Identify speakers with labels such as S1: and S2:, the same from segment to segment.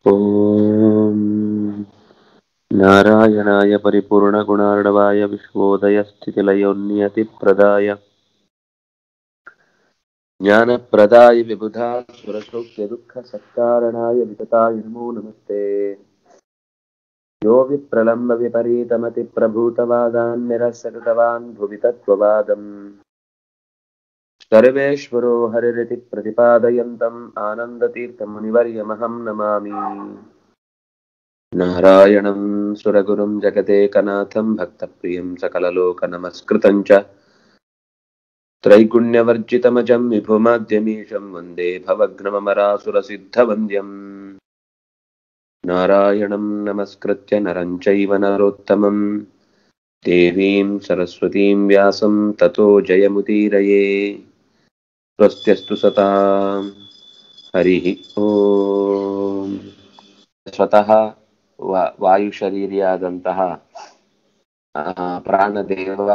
S1: ॐ नारायणाय परिपूर्णगुणार्णवाय विश्वोदयस्थितिलयोन्नियतिप्रदाय ज्ञानप्रदाय विबुधा सुरसौख्यदुःखसत्कारणाय वितताय नमो नमस्ते यो विप्रलम्ब विपरीतमतिप्रभूतवादान् निरसकृतवान् भुवि तत्त्ववादम् सर्वेश्वरो हरिरिति प्रतिपादयन्तम् आनन्दतीर्थमुनिवर्यमहं नमामि नारायणं सुरगुरुं जगदेकनाथं भक्तप्रियं सकललोकनमस्कृतं च त्रैगुण्यवर्जितमजं विभुमाद्यमीशं वन्दे भवघ्नममरासुरसिद्धवन्द्यम् नारायणं नमस्कृत्य नरं चैव नरोत्तमं देवीं सरस्वतीं व्यासं ततो जयमुदीरये स्वस्त्यस्तु सतां हरिः ಓಂ ಸ್ವತಃ ವಾ ವಾಯುಶರೀರಿಯಾದಂತಹ ಆ, ಪ್ರಾಣದೇವ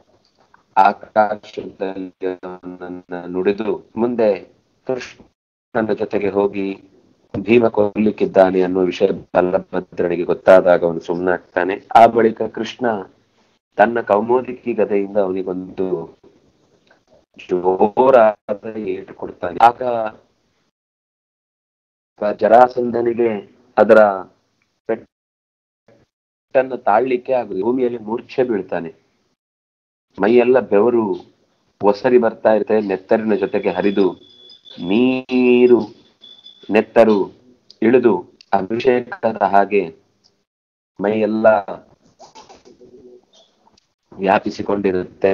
S1: ಆಕಾಶದಲ್ಲಿ ಅವನನ್ನ ನುಡಿದು ಮುಂದೆ ಕೃಷ್ಣನ ಜೊತೆಗೆ ಹೋಗಿ ಭೀಮ ಕೊಲ್ಲಿಕ್ಕಿದ್ದಾನೆ ಅನ್ನುವ ವಿಷಯ ಬಲಭದ್ರನಿಗೆ ಗೊತ್ತಾದಾಗ ಅವನು ಸುಮ್ಮನಾಗ್ತಾನೆ ಆ ಬಳಿಕ ಕೃಷ್ಣ ತನ್ನ ಕೌಮೋದಿಕಿ ಗದೆಯಿಂದ ಅವನಿಗೊಂದು ಜೋರಾದ ಏಟು ಕೊಡ್ತಾನೆ ಆಗ ಜರಾಸಂಧನಿಗೆ ಅದರ ಪೆಟ್ಟನ್ನು ತಾಳ್ಲಿಕ್ಕೆ ಆಗುದು ಭೂಮಿಯಲ್ಲಿ ಮೂರ್ಛೆ ಬೀಳ್ತಾನೆ ಮೈಯೆಲ್ಲ ಬೆವರು ಒಸರಿ ಬರ್ತಾ ಇರುತ್ತೆ ನೆತ್ತರಿನ ಜೊತೆಗೆ ಹರಿದು ನೀರು ನೆತ್ತರು ಇಳಿದು ಅಭಿಷೇಕದ ಹಾಗೆ ಮೈಯೆಲ್ಲ ವ್ಯಾಪಿಸಿಕೊಂಡಿರುತ್ತೆ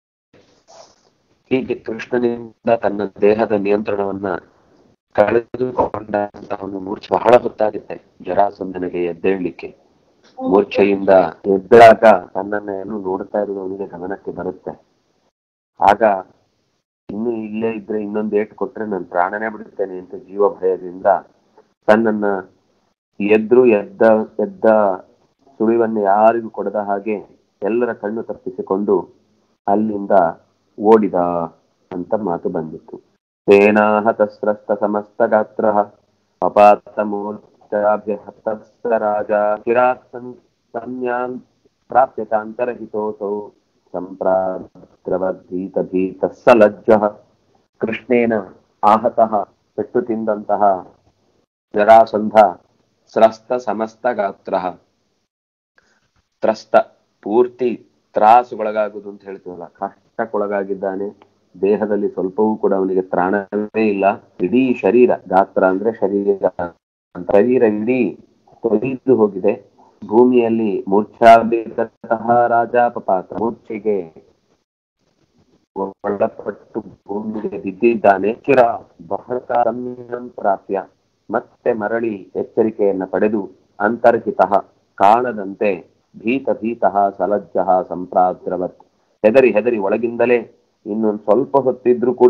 S1: ಹೀಗೆ ಕೃಷ್ಣನಿಂದ ತನ್ನ ದೇಹದ ನಿಯಂತ್ರಣವನ್ನ ಕಳೆದುಕೊಂಡಂತಹವನು ಮೂರ್ಛೆ ಬಹಳ ಹೊತ್ತಾಗುತ್ತೆ ಜರಾಸಂಧನಿಗೆ ಎದ್ದೇಳಲಿಕ್ಕೆ ಮೂರ್ಛೆಯಿಂದ ಎದ್ದಾಗ ತನ್ನನ್ನ ಏನು ನೋಡ್ತಾ ಇರೋದು ಅವನಿಗೆ ಗಮನಕ್ಕೆ ಬರುತ್ತೆ ಆಗ ಇನ್ನು ಇಲ್ಲೇ ಇದ್ರೆ ಇನ್ನೊಂದು ಏಟು ಕೊಟ್ರೆ ನಾನು ಪ್ರಾಣನೇ ಬಿಡುತ್ತೇನೆ ಅಂತ ಜೀವ ಭಯದಿಂದ ತನ್ನನ್ನ ಎದ್ರು ಎದ್ದ ಎದ್ದ ಸುಳಿವನ್ನು ಯಾರಿಗೂ ಕೊಡದ ಹಾಗೆ ಎಲ್ಲರ ಕಣ್ಣು ತಪ್ಪಿಸಿಕೊಂಡು ಅಲ್ಲಿಂದ ಓಡಿದ ಅಂತ ಮಾತು ಬಂದಿತ್ತು ಸೇನಾಹತಸ್ರಸ್ತ ಸಮಸ್ತ ಗಾತ್ರ ಅಪಾತ ಮೂರ್ಚಾಭ್ಯಹತಸ್ಸ ರಾಜ ಚಿರಾತ್ ಸಂಜ್ಞಾನ್ ಪ್ರಾಪ್ಯತಾಂತರಹಿತೋಸೌ ಸಂಪ್ರಾದ್ರವದ್ಭೀತ ಭೀತ ಸಲಜ್ಜ ಕೃಷ್ಣೇನ ಆಹತಃ ಪೆಟ್ಟು ತಿಂದಂತಹ ಜರಾಸಂಧ ಸ್ರಸ್ತ ಸಮಸ್ತ ಗಾತ್ರ ತ್ರಸ್ತ ಪೂರ್ತಿ ತ್ರಾಸುಗೊಳಗಾಗುವುದು ಅಂತ ಹೇಳ್ತೀವಲ್ಲ ಕಷ್ಟಕ್ಕೊಳಗಾಗಿದ್ದಾನೆ ದೇಹದಲ್ಲಿ ಸ್ವಲ್ಪವೂ ಕೂಡ ಅವನಿಗೆ ತ್ರಾಣವೇ ಇಲ್ಲ ಇಡೀ ಶರೀರ ಗಾತ್ರ ಅಂದ್ರೆ ಶರೀರ ಶರೀರ ಇಡೀ ತೊಯ್ದು ಹೋಗಿದೆ ಭೂಮಿಯಲ್ಲಿ ಮೂರ್ಛಾಭಿಗತಃ ರಾಜಾಪಪಾತ ಮೂರ್ಛೆಗೆ ಒಳಪಟ್ಟು ಭೂಮಿಗೆ ಬಿದ್ದಿದ್ದಾನೆ ಚಿರ ಬಹಳ ಪ್ರಾಪ್ಯ ಮತ್ತೆ ಮರಳಿ ಎಚ್ಚರಿಕೆಯನ್ನ ಪಡೆದು ಅಂತರ್ಹಿತ ಕಾಣದಂತೆ ಭೀತ ಭೀತಃ ಸಲಜ್ಜ ಸಂಪ್ರಾದ್ರವತ್ ಹೆದರಿ ಹೆದರಿ ಒಳಗಿಂದಲೇ ಇನ್ನೊಂದು ಸ್ವಲ್ಪ ಹೊತ್ತಿದ್ರು ಕೂಡ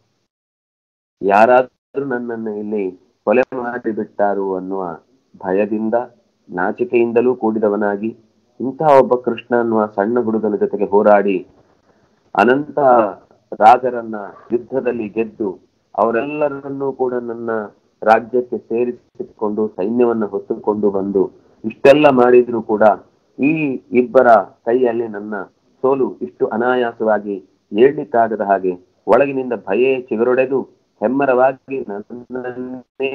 S1: ಯಾರಾದ್ರೂ ನನ್ನನ್ನು ಇಲ್ಲಿ ಕೊಲೆ ಮಾಡಿ ಬಿಟ್ಟಾರು ಅನ್ನುವ ಭಯದಿಂದ ನಾಚಿಕೆಯಿಂದಲೂ ಕೂಡಿದವನಾಗಿ ಇಂತಹ ಒಬ್ಬ ಕೃಷ್ಣ ಅನ್ನುವ ಸಣ್ಣ ಹುಡುಗನ ಜೊತೆಗೆ ಹೋರಾಡಿ ಅನಂತ ರಾಜರನ್ನ ಯುದ್ಧದಲ್ಲಿ ಗೆದ್ದು ಅವರೆಲ್ಲರನ್ನೂ ಕೂಡ ನನ್ನ ರಾಜ್ಯಕ್ಕೆ ಸೇರಿಸಿಕೊಂಡು ಸೈನ್ಯವನ್ನ ಹೊತ್ತುಕೊಂಡು ಬಂದು ಇಷ್ಟೆಲ್ಲ ಮಾಡಿದ್ರು ಕೂಡ ಈ ಇಬ್ಬರ ಕೈಯಲ್ಲಿ ನನ್ನ ಸೋಲು ಇಷ್ಟು ಅನಾಯಾಸವಾಗಿ ಏಳ್ಲಿಕ್ಕಾಗದ ಹಾಗೆ ಒಳಗಿನಿಂದ ಭಯೇ ಚಿಗುರೊಡೆದು ಹೆಮ್ಮರವಾಗಿ ನನ್ನನ್ನೇ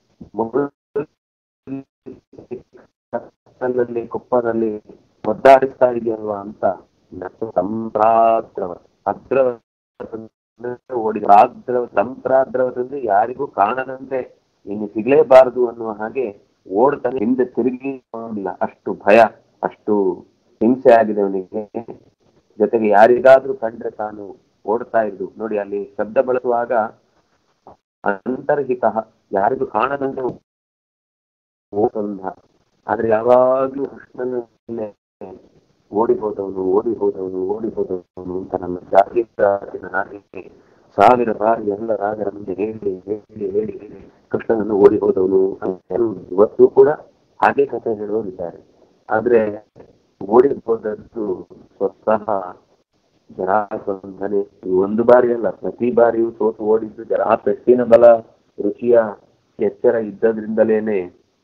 S1: ಮುಗುಳಿನಲ್ಲಿ ಕುಪ್ಪದಲ್ಲಿ ಒದ್ದಾಡಿಸ್ತಾ ಇದೆಯಲ್ವಾ ಅಂತ ಸಂಪ್ರಾದ್ರವ ಅದ್ರವ ಓಡಿದ ಆದ್ರವ ಸಂಪ್ರಾದ್ರವದಲ್ಲಿ ಯಾರಿಗೂ ಕಾಣದಂತೆ ಇನ್ನು ಸಿಗಲೇಬಾರದು ಅನ್ನುವ ಹಾಗೆ ಓಡ್ತಾನೆ ಹಿಂದೆ ತಿರುಗಿ ನೋಡಿಲ್ಲ ಅಷ್ಟು ಭಯ ಅಷ್ಟು ಹಿಂಸೆ ಆಗಿದೆ ಅವನಿಗೆ ಜೊತೆಗೆ ಯಾರಿಗಾದ್ರೂ ಕಂಡ್ರೆ ತಾನು ಓಡ್ತಾ ಇದ್ದು ನೋಡಿ ಅಲ್ಲಿ ಶಬ್ದ ಬಳಸುವಾಗ ಅಂತರ್ಹಿತ ಯಾರಿಗೂ ಕಾಣದಂತೆ ಓಡಂದ ಆದ್ರೆ ಯಾವಾಗ್ಲೂ ಕೃಷ್ಣನ ಮೇಲೆ ಓಡಿ ಹೋದವನು ಓಡಿ ಹೋದವನು ಓಡಿ ಹೋದವನು ಅಂತ ನಮ್ಮ ಜಾಗೃತಿನ ಹಾಗೆ ಸಾವಿರ ಬಾರಿ ಎಲ್ಲ ರಾಜರ ಮುಂದೆ ಹೇಳಿ ಹೇಳಿ ಹೇಳಿ ಹೇಳಿ ಕೃಷ್ಣನನ್ನು ಓಡಿ ಹೋದವನು ಅಂತ ಇವತ್ತು ಕೂಡ ಹಾಗೆ ಕಥೆ ಹೇಳುವರಿದ್ದಾರೆ ಆದ್ರೆ ಓಡಿ ಹೋದದ್ದು ಸ್ವತಃ ಜರಾಸಂಧನೆ ಒಂದು ಬಾರಿ ಅಲ್ಲ ಪ್ರತಿ ಬಾರಿಯೂ ಸೋತು ಓಡಿದ್ದು ಜರ ಆ ಪೆಟ್ಟಿನ ಬಲ ರುಚಿಯ ಎಚ್ಚರ ಇದ್ದದ್ರಿಂದಲೇನೆ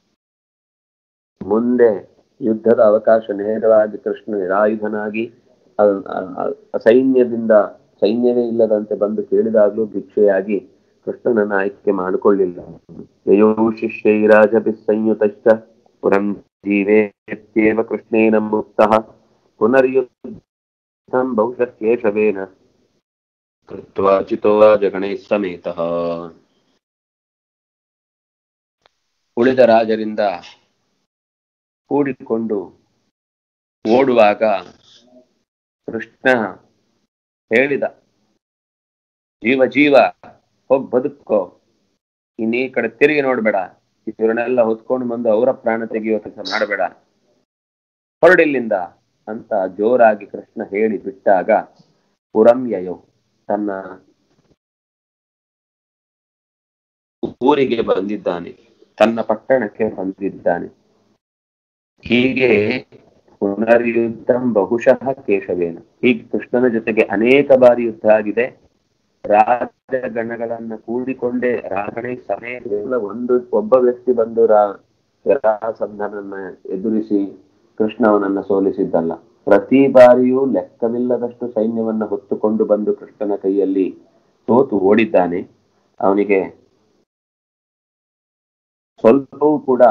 S1: ಮುಂದೆ ಯುದ್ಧದ ಅವಕಾಶ ನೇರವಾಗಿ ಕೃಷ್ಣ ನಿರಾಯುಧನಾಗಿ ಅ- ಅ- ಅ- ಸೈನ್ಯದಿಂದ ಸೈನ್ಯವೇ ಇಲ್ಲದಂತೆ ಬಂದು ಕೇಳಿದಾಗ್ಲೂ ಭಿಕ್ಷೆಯಾಗಿ ಕೃಷ್ಣನನ್ನ ಆಯ್ಕೆ ಮಾಡಿಕೊಳ್ಳಿಲ್ಲ ಯಯೋ ಶಿಷ್ಯೈರಾಜಭಿ ಸಂಯುತಶ್ಚ ಪುರಂ ಜೀವೇತ್ಯೇವ ಕೃಷ್ಣೇನ ಮುಕ್ತಃ ಪುನರ್ಯುದ್ಧಂ ಬಹುಶಃ ಕೇಶವೇನ ಕೃತ್ವಾ ಚಿತೋ ಜಗಣೈಃ ಸಮೇತಃ ಉಳಿದ ರಾಜರಿಂದ ಕೂಡಿಕೊಂಡು ಓಡುವಾಗ ಕೃಷ್ಣ ಹೇಳಿದ ಜೀವ ಜೀವ ಹೋಗ್ ಬದುಕೋ ಇನ್ನು ಈ ಕಡೆ ತಿರುಗಿ ನೋಡ್ಬೇಡ ಇವ್ರನ್ನೆಲ್ಲ ಹೊತ್ಕೊಂಡು ಬಂದು ಅವರ ಪ್ರಾಣ ತೆಗೆಯೋ ಕೆಲಸ ಮಾಡಬೇಡ ಹೊರಡಿಲ್ಲಿಂದ ಅಂತ ಜೋರಾಗಿ ಕೃಷ್ಣ ಹೇಳಿ ಬಿಟ್ಟಾಗ ಪುರಂ ಯಯೋ ತನ್ನ ಊರಿಗೆ ಬಂದಿದ್ದಾನೆ ತನ್ನ ಪಟ್ಟಣಕ್ಕೆ ಬಂದಿದ್ದಾನೆ ಹೀಗೆ ಪುನರ್ಯುದ್ಧಂ ಬಹುಶಃ ಕೇಶವೇನ ಹೀಗೆ ಕೃಷ್ಣನ ಜೊತೆಗೆ ಅನೇಕ ಬಾರಿ ಯುದ್ಧ ಆಗಿದೆ ರಾಜಗಣಗಳನ್ನ ಕೂಡಿಕೊಂಡೇ ರಾಗಣೆ ಸಮೇತ ಒಂದು ಒಬ್ಬ ವ್ಯಕ್ತಿ ಬಂದು ರಾ ಜರಾಸಂಧನನ್ನ ಎದುರಿಸಿ ಕೃಷ್ಣ ಅವನನ್ನ ಸೋಲಿಸಿದ್ದಲ್ಲ ಪ್ರತಿ ಬಾರಿಯೂ ಲೆಕ್ಕವಿಲ್ಲದಷ್ಟು ಸೈನ್ಯವನ್ನ ಹೊತ್ತುಕೊಂಡು ಬಂದು ಕೃಷ್ಣನ ಕೈಯಲ್ಲಿ ಸೋತು ಓಡಿದ್ದಾನೆ ಅವನಿಗೆ ಸ್ವಲ್ಪವೂ ಕೂಡ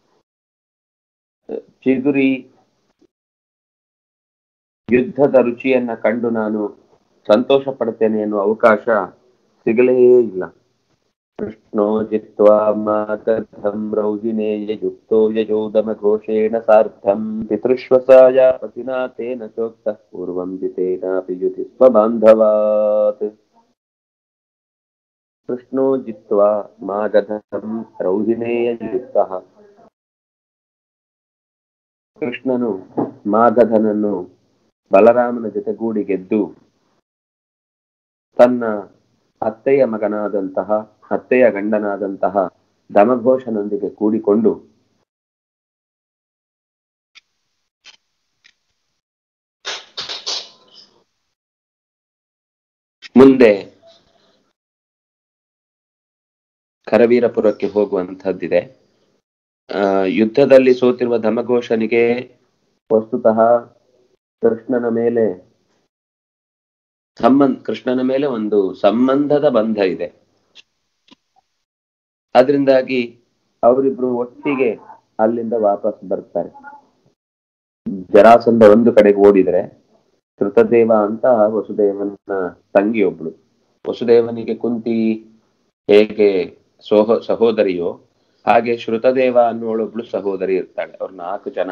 S1: ಚಿಗುರಿ ಯುದ್ಧದ ರುಚಿಯನ್ನ ಕಂಡು ನಾನು ಸಂತೋಷ ಪಡ್ತೇನೆ ಎನ್ನುವ ಅವಕಾಶ ಸಿಗಲೇ ಇಲ್ಲ ಕೃಷ್ಣೋ ಜಿತ್ವಾ ಮಾತರ್ಧಂ ರೌಜಿನೇಯ ಯುಕ್ತೋ ಯಜೋದಮ ಘೋಷೇಣ ಸಾರ್ಥಂ ಪಿತೃಶ್ವಸಾಯ ಪತಿನಾ ತೇನ ಚೋಕ್ತ ಪೂರ್ವಂ ಜಿತೇನಾಪಿ ಯುತಿ ಸ್ವಬಾಂಧವಾತ್ ಕೃಷ್ಣೋ ಜಿತ್ವಾ ಮಾಗಧಂ ರೌಹಿಣೇಯ ಯುಕ್ತಃ ಕೃಷ್ಣನು ಮಾಗಧನನ್ನು ಬಲರಾಮನ ಜೊತೆಗೂಡಿ ಗೆದ್ದು ತನ್ನ ಅತ್ತೆಯ ಮಗನಾದಂತಹ ಅತ್ತೆಯ ಗಂಡನಾದಂತಹ ದಮಘೋಷನೊಂದಿಗೆ ಕೂಡಿಕೊಂಡು ಮುಂದೆ ಕರವೀರಪುರಕ್ಕೆ ಹೋಗುವಂತಹದ್ದಿದೆ ಆ ಯುದ್ಧದಲ್ಲಿ ಸೋತಿರುವ ಧಮಘೋಷನಿಗೆ ವಸ್ತುತಃ ಕೃಷ್ಣನ ಮೇಲೆ ಸಂಬಂಧ ಕೃಷ್ಣನ ಮೇಲೆ ಒಂದು ಸಂಬಂಧದ ಬಂಧ ಇದೆ ಅದರಿಂದಾಗಿ ಅವರಿಬ್ರು ಒಟ್ಟಿಗೆ ಅಲ್ಲಿಂದ ವಾಪಸ್ ಬರ್ತಾರೆ ಜರಾಸಂಧ ಒಂದು ಕಡೆಗೆ ಓಡಿದ್ರೆ ಕೃತದೇವ ಅಂತ ವಸುದೇವನ ತಂಗಿ ಒಬ್ಳು ವಸುದೇವನಿಗೆ ಕುಂತಿ ಹೇಗೆ ಸೋಹ ಸಹೋದರಿಯೋ ಹಾಗೆ ಶ್ರುತದೇವ ಅನ್ನೋಳೊಬ್ಳು ಸಹೋದರಿ ಇರ್ತಾಳೆ ಅವ್ರು ನಾಲ್ಕು ಜನ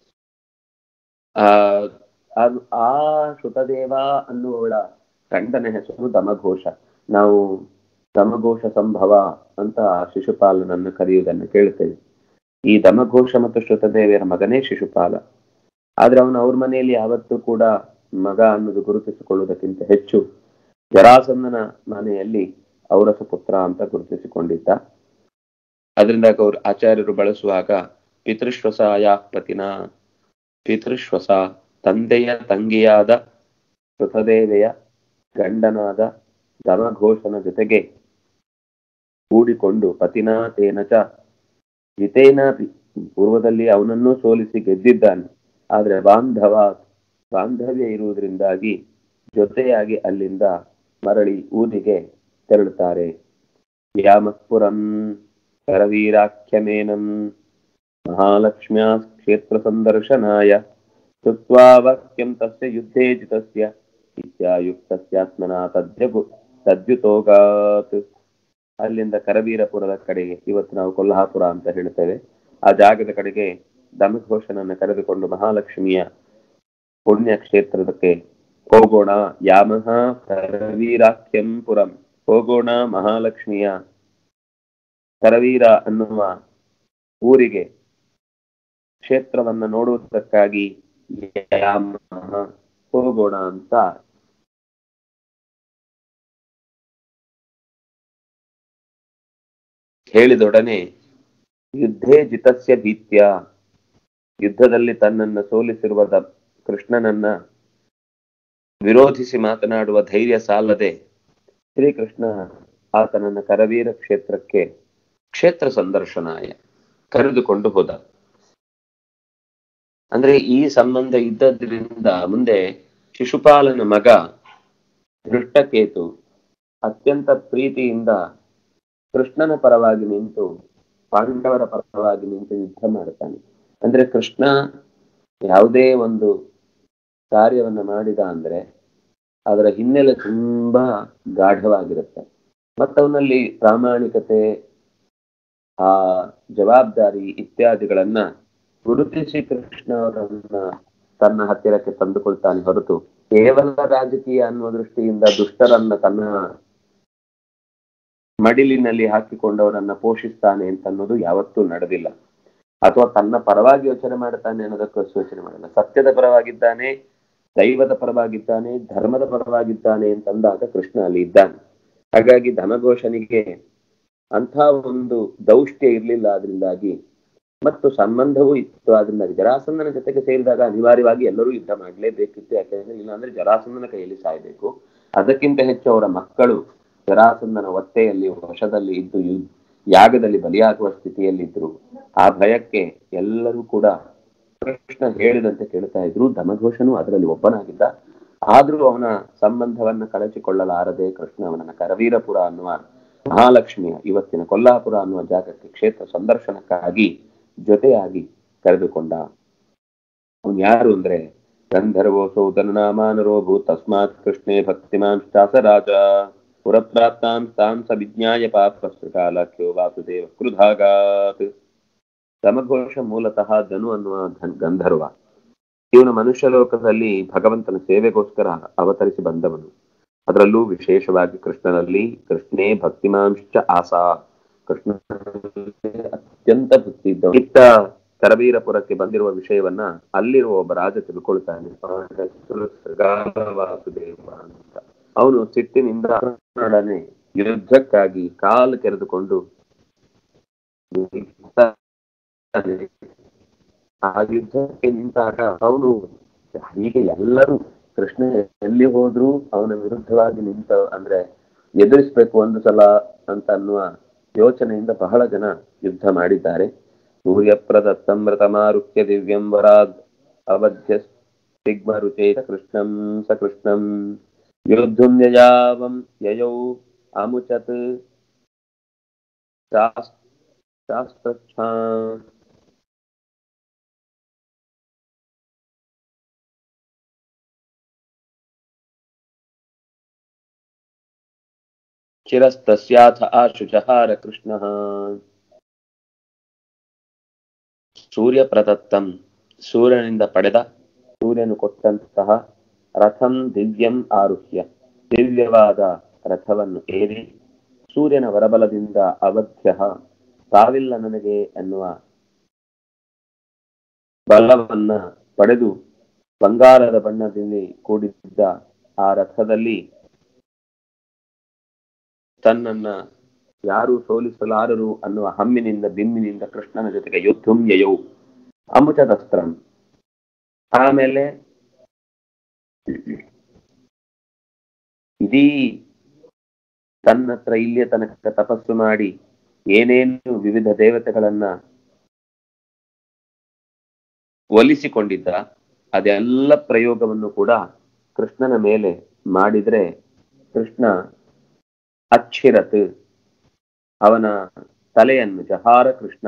S1: ಆ ಅದು ಆ ಶ್ರುತದೇವ ಅನ್ನುವಳ ಗಂಡನ ಹೆಸರು ದಮಘೋಷ ನಾವು ದಮಘೋಷ ಸಂಭವ ಅಂತ ಶಿಶುಪಾಲನನ್ನು ಕರೆಯುವುದನ್ನು ಕೇಳ್ತೇವೆ ಈ ದಮಘೋಷ ಮತ್ತು ಶ್ರುತದೇವಿಯರ ಮಗನೇ ಶಿಶುಪಾಲ ಆದ್ರೆ ಅವನು ಅವ್ರ ಮನೆಯಲ್ಲಿ ಯಾವತ್ತೂ ಕೂಡ ಮಗ ಅನ್ನೋದು ಗುರುತಿಸಿಕೊಳ್ಳುವುದಕ್ಕಿಂತ ಹೆಚ್ಚು ಜರಾಸಂದನ ಮನೆಯಲ್ಲಿ ಔರಸ ಪುತ್ರ ಅಂತ ಗುರುತಿಸಿಕೊಂಡಿದ್ದ ಅದರಿಂದ ಅವ್ರ ಆಚಾರ್ಯರು ಬಳಸುವಾಗ ಪಿತೃಶ್ವಸಾಯ ಪತಿನ ಪಿತೃಶ್ವಸ ತಂದೆಯ ತಂಗಿಯಾದ ಕೃತದೇವೆಯ ಗಂಡನಾದ ದಮಘೋಷನ ಜೊತೆಗೆ ಕೂಡಿಕೊಂಡು ಪತಿನಾ ತೇನ ಚ ಜಿತೇನಾಪಿ ಪೂರ್ವದಲ್ಲಿ ಅವನನ್ನೂ ಸೋಲಿಸಿ ಗೆದ್ದಿದ್ದಾನೆ ಆದ್ರೆ ಬಾಂಧವ ಬಾಂಧವ್ಯ ಇರುವುದರಿಂದಾಗಿ ಜೊತೆಯಾಗಿ ಅಲ್ಲಿಂದ ಮರಳಿ ಊರಿಗೆ ತೆರಳುತ್ತಾರೆ ಯಾಮತ್ಪುರಂ ಕರವೀರಾಖ್ಯಮೇನಂ ಮಹಾಲಕ್ಷ್ಮ್ಯಾ ಕ್ಷೇತ್ರ ಸಂದರ್ಶನಾಯ ಕೃತ್ವಾ ವಾಕ್ಯಂ ತಸ್ಯ ಯುದ್ಧೇ ಜಿತಸ್ಯ ಇತ್ಯಾಯುಕ್ತಸ್ಯಾತ್ಮನಾ ತದ್ಯಗು ತದ್ಯುತೋಗಾತ್ ಅಲ್ಲಿಂದ ಕರವೀರಪುರದ ಕಡೆಗೆ ಇವತ್ತು ನಾವು ಕೊಲ್ಹಾಪುರ ಅಂತ ಹೇಳ್ತೇವೆ ಆ ಜಾಗದ ಕಡೆಗೆ ದಮಘೋಷನನ್ನ ಕರೆದುಕೊಂಡು ಮಹಾಲಕ್ಷ್ಮಿಯ ಪುಣ್ಯ ಕ್ಷೇತ್ರದಕ್ಕೆ ಹೋಗೋಣ ಯಾಮಹ ಕರವೀರಾಖ್ಯಂ ಪುರಂ ಹೋಗೋಣ ಮಹಾಲಕ್ಷ್ಮಿಯ ಕರವೀರ ಅನ್ನುವ ಊರಿಗೆ ಕ್ಷೇತ್ರವನ್ನ ನೋಡುವುದಕ್ಕಾಗಿ ಯಾಮಹ ಹೋಗೋಣ ಅಂತ ಹೇಳಿದೊಡನೆ ಯುದ್ಧೇ ಜಿತಸ್ಯ ಭೀತ್ಯ ಯುದ್ಧದಲ್ಲಿ ತನ್ನನ್ನ ಸೋಲಿಸಿರುವ ದ ಕೃಷ್ಣನನ್ನ ವಿರೋಧಿಸಿ ಮಾತನಾಡುವ ಧೈರ್ಯ ಸಾಲದೆ ಶ್ರೀಕೃಷ್ಣ ಆತನನ್ನ ಕರವೀರ ಕ್ಷೇತ್ರಕ್ಕೆ ಕ್ಷೇತ್ರ ಸಂದರ್ಶನಾಯ ಕರೆದುಕೊಂಡು ಹೋದ ಅಂದ್ರೆ ಈ ಸಂಬಂಧ ಇದ್ದದ್ರಿಂದ ಮುಂದೆ ಶಿಶುಪಾಲನ ಮಗ ದೃಷ್ಟಕೇತು ಅತ್ಯಂತ ಪ್ರೀತಿಯಿಂದ ಕೃಷ್ಣನ ಪರವಾಗಿ ನಿಂತು ಪಾಂಡವರ ಪರವಾಗಿ ನಿಂತು ಯುದ್ಧ ಮಾಡ್ತಾನೆ ಅಂದ್ರೆ ಕೃಷ್ಣ ಯಾವುದೇ ಒಂದು ಕಾರ್ಯವನ್ನ ಮಾಡಿದ ಅಂದ್ರೆ ಅದರ ಹಿನ್ನೆಲೆ ತುಂಬಾ ಗಾಢವಾಗಿರುತ್ತೆ ಮತ್ತವನಲ್ಲಿ ಪ್ರಾಮಾಣಿಕತೆ ಆ ಜವಾಬ್ದಾರಿ ಇತ್ಯಾದಿಗಳನ್ನ ಗುರುತಿಸಿ ಕೃಷ್ಣ ಅವರನ್ನ ತನ್ನ ಹತ್ತಿರಕ್ಕೆ ತಂದುಕೊಳ್ತಾನೆ ಹೊರತು ಕೇವಲ ರಾಜಕೀಯ ಅನ್ನುವ ದೃಷ್ಟಿಯಿಂದ ದುಷ್ಟರನ್ನ ತನ್ನ ಮಡಿಲಿನಲ್ಲಿ ಹಾಕಿಕೊಂಡವರನ್ನ ಪೋಷಿಸ್ತಾನೆ ಅಂತ ಅನ್ನೋದು ಯಾವತ್ತೂ ನಡೆದಿಲ್ಲ ಅಥವಾ ತನ್ನ ಪರವಾಗಿ ಯೋಚನೆ ಮಾಡ್ತಾನೆ ಅನ್ನೋದಕ್ಕೋಸ್ಕರ ಯೋಚನೆ ಮಾಡಲ್ಲ ಸತ್ಯದ ಪರವಾಗಿದ್ದಾನೆ ದೈವದ ಪರವಾಗಿದ್ದಾನೆ ಧರ್ಮದ ಪರವಾಗಿದ್ದಾನೆ ಅಂತಂದಾಗ ಕೃಷ್ಣ ಅಲ್ಲಿ ಇದ್ದಾನೆ ಹಾಗಾಗಿ ಧನಘೋಷನಿಗೆ ಅಂಥ ಒಂದು ದೌಷ್ಟ್ಯ ಇರಲಿಲ್ಲ ಅದರಿಂದಾಗಿ ಮತ್ತು ಸಂಬಂಧವೂ ಇತ್ತು ಆದ್ರಿಂದ ಜರಾಸಂಧನ ಜೊತೆಗೆ ಸೇರಿದಾಗ ಅನಿವಾರ್ಯವಾಗಿ ಎಲ್ಲರೂ ಯುದ್ಧ ಮಾಡಲೇಬೇಕಿತ್ತು ಯಾಕೆಂದ್ರೆ ಇಲ್ಲಾಂದ್ರೆ ಜರಾಸಂಧನ ಕೈಯಲ್ಲಿ ಸಾಯಬೇಕು ಅದಕ್ಕಿಂತ ಹೆಚ್ಚು ಅವರ ಮಕ್ಕಳು ಜರಾಸಂಧನ ಒತ್ತೆಯಲ್ಲಿ ವಶದಲ್ಲಿ ಇದ್ದು ಯು- ಯಾಗದಲ್ಲಿ ಬಲಿಯಾಗುವ ಸ್ಥಿತಿಯಲ್ಲಿದ್ರು ಆ ಭಯಕ್ಕೆ ಎಲ್ಲರೂ ಕೂಡ ಕೃಷ್ಣ ಹೇಳಿದಂತೆ ಕೇಳ್ತಾ ಇದ್ರು ಧಮಘೋಷನು ಅದರಲ್ಲಿ ಒಬ್ಬನಾಗಿದ್ದ ಆದ್ರೂ ಅವನ ಸಂಬಂಧವನ್ನ ಕಳಚಿಕೊಳ್ಳಲಾರದೆ ಕೃಷ್ಣ ಅವನನ್ನ ಕರವೀರಪುರ ಅನ್ನುವ ಮಹಾಲಕ್ಷ್ಮಿಯ ಇವತ್ತಿನ ಕೊಲ್ಲಾಪುರ ಅನ್ನುವ ಜಾಗಕ್ಕೆ ಕ್ಷೇತ್ರ ಸಂದರ್ಶನಕ್ಕಾಗಿ ಜೊತೆಯಾಗಿ ಕರೆದುಕೊಂಡ ಅವನು ಯಾರು ಅಂದ್ರೆ ಗಂಧರ್ವೋ ಸೌದರನಾಮಾನರೋ ಭೂತ್ ತಸ್ಮಾತ್ ಕೃಷ್ಣೇ ಭಕ್ತಿಮಾನ್ ಚಾಸ ರಾಜ ಪುರಪ್ರಾಪ್ತಾನ್ ತಾನ್ ಸ ವಿಜ್ಞಾಯ ಪಾಪಸ್ತ್ರಕಾಲಕ್ಯೋ ವಾಸುದೇವ ಕೃಧಾಗಾತ್ ಸಮಘೋಷ ಮೂಲತಃ ಧನು ಅನ್ನುವ ಗಂ- ಗಂಧರ್ವ ಇವನು ಮನುಷ್ಯ ಲೋಕದಲ್ಲಿ ಭಗವಂತನ ಸೇವೆಗೋಸ್ಕರ ಅವತರಿಸಿ ಬಂದವನು ಅದರಲ್ಲೂ ವಿಶೇಷವಾಗಿ ಕೃಷ್ಣನಲ್ಲಿ ಕೃಷ್ಣೇ ಭಕ್ತಿಮಾಂಶ್ಚ ಆಸಾ ಕೃಷ್ಣ ಅತ್ಯಂತ ಭಕ್ತಿ ಇದ್ದ ಇತ್ತ ಕರವೀರಪುರಕ್ಕೆ ಬಂದಿರುವ ವಿಷಯವನ್ನ ಅಲ್ಲಿರುವ ಒಬ್ಬ ರಾಜ ತಿಳ್ಕೊಳ್ತಾನೆ ಅವನ ಹೆಸರು ಸೃಗಾಲ ವಾಸುದೇವ ಅಂತ ಅವನು ಸಿಟ್ಟಿನಿಂದ ಕೃಷ್ಣನೊಡನೆ ಯುದ್ಧಕ್ಕಾಗಿ ಕಾಲು ಕೆರೆದುಕೊಂಡು ನಿಂತಾನೆ. ಆ ಯುದ್ಧಕ್ಕೆ ನಿಂತಾಗ ಅವನು ಹೀಗೆ ಎಲ್ಲರೂ ಕೃಷ್ಣ ಎಲ್ಲಿ ಹೋದ್ರು ಅವನ ವಿರುದ್ಧವಾಗಿ ನಿಂತ ಅಂದ್ರೆ ಎದುರಿಸ್ಬೇಕು ಒಂದು ಸಲ ಅಂತ ಅನ್ನುವ ಯೋಚನೆಯಿಂದ ಬಹಳ ಜನ ಯುದ್ಧ ಮಾಡಿದ್ದಾರೆ ಸೂರ್ಯ ಪ್ರದತ್ತಮೃತಮಾರುಕ್ಯ ದಿವ್ಯಂ ವರಾದ್ ಅವಧ್ಯ ಸಿಗ್ಮ ರುಚೇತ ಕೃಷ್ಣಂ ಸ ಕೃಷ್ಣಂ ಯೋದ್ಧುಂ ಯಯಾವಂ ಯಯೌ ಅಮುಚತ್ ಶಾಸ್- ಶಾಸ್ತ್ರಚ್ಛಾ ಚಿರಸ್ತಸ್ಯಾಥ ಆಶುಚಹಾರ ಕೃಷ್ಣ ಸೂರ್ಯ ಪ್ರದತ್ತಂ ಸೂರ್ಯನಿಂದ ಪಡೆದ ಸೂರ್ಯನು ಕೊಟ್ಟಂತಹ ರಥಂ ದಿವ್ಯಂ ಆರುಹ್ಯ ದಿವ್ಯವಾದ ರಥವನ್ನು ಏರಿ ಸೂರ್ಯನ ವರಬಲದಿಂದ ಅವಧ್ಯ ಸಾವಿಲ್ಲ ನನಗೆ ಎನ್ನುವ ಬಲವನ್ನ ಪಡೆದು ಬಂಗಾರದ ಬಣ್ಣದಲ್ಲಿ ಕೂಡಿದ್ದ ಆ ರಥದಲ್ಲಿ ತನ್ನನ್ನ ಯಾರು ಸೋಲಿಸಲಾರರು ಅನ್ನುವ ಹಮ್ಮಿನಿಂದ ಬಿಮ್ಮಿನಿಂದ ಕೃಷ್ಣನ ಜೊತೆಗೆ ಯುದ್ಧಂ ಯಯೌ ಅಮುಚದಸ್ತ್ರಂ ಆಮೇಲೆ ಇಡೀ ತನ್ನ ಹತ್ರ ಇಲ್ಲಿಯ ತನಕ ತಪಸ್ಸು ಮಾಡಿ ಏನೇನು ವಿವಿಧ ದೇವತೆಗಳನ್ನ ಒಲಿಸಿಕೊಂಡಿದ್ದ ಅದೆಲ್ಲ ಪ್ರಯೋಗವನ್ನು ಕೂಡ ಕೃಷ್ಣನ ಮೇಲೆ ಮಾಡಿದ್ರೆ ಕೃಷ್ಣ ಅಚ್ಛಿರತ್ ಅವನ ತಲೆಯನ್ನು ಜಹಾರ ಕೃಷ್ಣ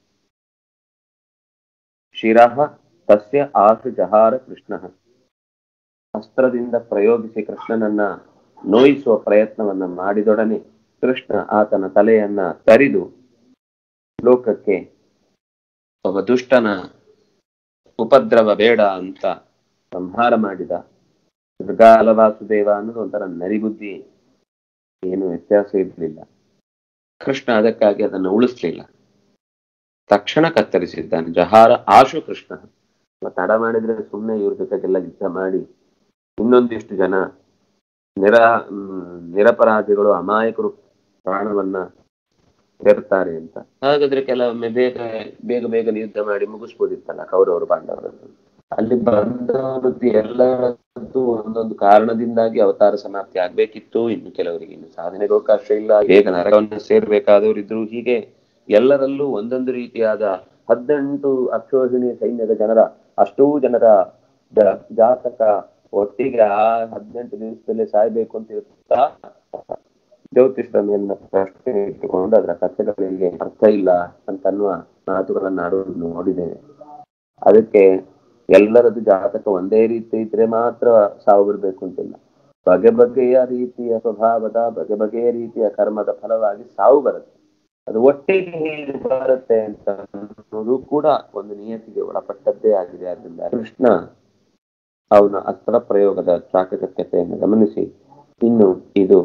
S1: ಶಿರಃ ತಸ್ಯ ಆಸು ಜಹಾರ ಕೃಷ್ಣ ಅಸ್ತ್ರದಿಂದ ಪ್ರಯೋಗಿಸಿ ಕೃಷ್ಣನನ್ನ ನೋಯಿಸುವ ಪ್ರಯತ್ನವನ್ನ ಮಾಡಿದೊಡನೆ ಕೃಷ್ಣ ಆತನ ತಲೆಯನ್ನ ತರಿದು ಲೋಕಕ್ಕೆ ಒಬ್ಬ ದುಷ್ಟನ ಉಪದ್ರವ ಬೇಡ ಅಂತ ಸಂಹಾರ ಮಾಡಿದ ಮೃಗಾಲ ವಾಸುದೇವ ಅನ್ನೋದು ಒಂಥರ ನರಿಬುದ್ಧಿ ಏನು ವ್ಯತ್ಯಾಸ ಇರಲಿಲ್ಲ ಕೃಷ್ಣ ಅದಕ್ಕಾಗಿ ಅದನ್ನು ಉಳಿಸ್ಲಿಲ್ಲ ತಕ್ಷಣ ಕತ್ತರಿಸಿದ್ದಾನೆ ಜಹಾರ ಆಶು ಕೃಷ್ಣ ಮತ್ತೆ ತಡ ಮಾಡಿದ್ರೆ ಸುಮ್ಮನೆ ಇವ್ರ ಜೊತೆಗೆಲ್ಲ ಯುದ್ಧ ಮಾಡಿ ಇನ್ನೊಂದಿಷ್ಟು ಜನ ನಿರ ಮ್, ನಿರಪರಾಧಿಗಳು ಅಮಾಯಕರು ಪ್ರಾಣವನ್ನ ಸೇರ್ತಾರೆ ಅಂತ ಹಾಗಾದ್ರೆ ಕೆಲವೊಮ್ಮೆ ಬೇಗ ಬೇಗ ಬೇಗ ಯುದ್ಧ ಮಾಡಿ ಮುಗಿಸ್ಬೋದಿತ್ತಲ್ಲ ಕೌರವರು ಪಾಂಡವರನ್ನು ಅಲ್ಲಿ ಬಂದವರದ್ದು ಎಲ್ಲರದ್ದು ಒಂದೊಂದು ಕಾರಣದಿಂದಾಗಿ ಅವತಾರ ಸಮಾಪ್ತಿ ಆಗ್ಬೇಕಿತ್ತು ಇನ್ನು ಕೆಲವರಿಗೆ ಇನ್ನು ಸಾಧನೆಗೆ ಅವಕಾಶ ಇಲ್ಲ ಬೇಗ ನರಕವನ್ನು ಸೇರ್ಬೇಕಾದವರು ಇದ್ರು ಹೀಗೆ ಎಲ್ಲರಲ್ಲೂ ಒಂದೊಂದು ರೀತಿಯಾದ ಹದಿನೆಂಟು ಅಕ್ಷೋಹಿಣಿ ಸೈನ್ಯದ ಜನರ ಅಷ್ಟೂ ಜನರ ಜ- ಜಾತಕ ಒಟ್ಟಿಗೆ ಆ ಹದಿನೆಂಟು ದಿವಸದಲ್ಲಿ ಸಾಯ್ಬೇಕು ಅಂತ ಇರ್ತಾ ಜ್ಯೋತಿಷದ ಮೇಲಿನ ಪ್ರಶ್ನೆ ಇಟ್ಟುಕೊಂಡು ಅದರ ಕಥೆಗಳಿಗೆ ಅರ್ಥ ಇಲ್ಲ ಅಂತನ್ನುವ ಮಾತುಗಳನ್ನ ಆಡೋದು ನೋಡಿದ್ದೇನೆ ಅದಕ್ಕೆ ಎಲ್ಲರದ್ದು ಜಾತಕ ಒಂದೇ ರೀತಿ ಇದ್ರೆ ಮಾತ್ರ ಸಾವು ಬರ್ಬೇಕು ಅಂತಿಲ್ಲ ಬಗೆ ಬಗೆಯ ರೀತಿಯ ಸ್ವಭಾವದ ಬಗೆ ಬಗೆಯ ರೀತಿಯ ಕರ್ಮದ ಫಲವಾಗಿ ಸಾವು ಬರುತ್ತೆ ಅದು ಒಟ್ಟಿಗೆ ಹೇಗೆ ಬರುತ್ತೆ ಅಂತ ಅನ್ನೋದು ಕೂಡ ಒಂದು ನಿಯತಿಗೆ ಒಳಪಟ್ಟದ್ದೇ ಆಗಿದೆ ಆದ್ರಿಂದ ಕೃಷ್ಣ ಅವನ ಅಸ್ತ್ರ ಪ್ರಯೋಗದ ಚಾಕಚಕ್ಯತೆಯನ್ನು ಗಮನಿಸಿ ಇನ್ನು ಇದು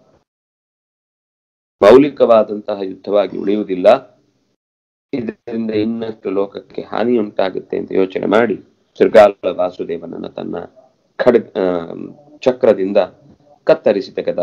S1: ಮೌಲಿಕವಾದಂತಹ ಯುದ್ಧವಾಗಿ ಉಳಿಯುವುದಿಲ್ಲ ಇದರಿಂದ ಇನ್ನಷ್ಟು ಲೋಕಕ್ಕೆ ಹಾನಿ ಉಂಟಾಗುತ್ತೆ ಅಂತ ಯೋಚನೆ ಮಾಡಿ ಶೃಗಾಲ ವಾಸುದೇವನನ್ನ ತನ್ನ ಖಡ್ ಆ, ಚಕ್ರದಿಂದ ಕತ್ತರಿಸಿ ತೆಗೆದ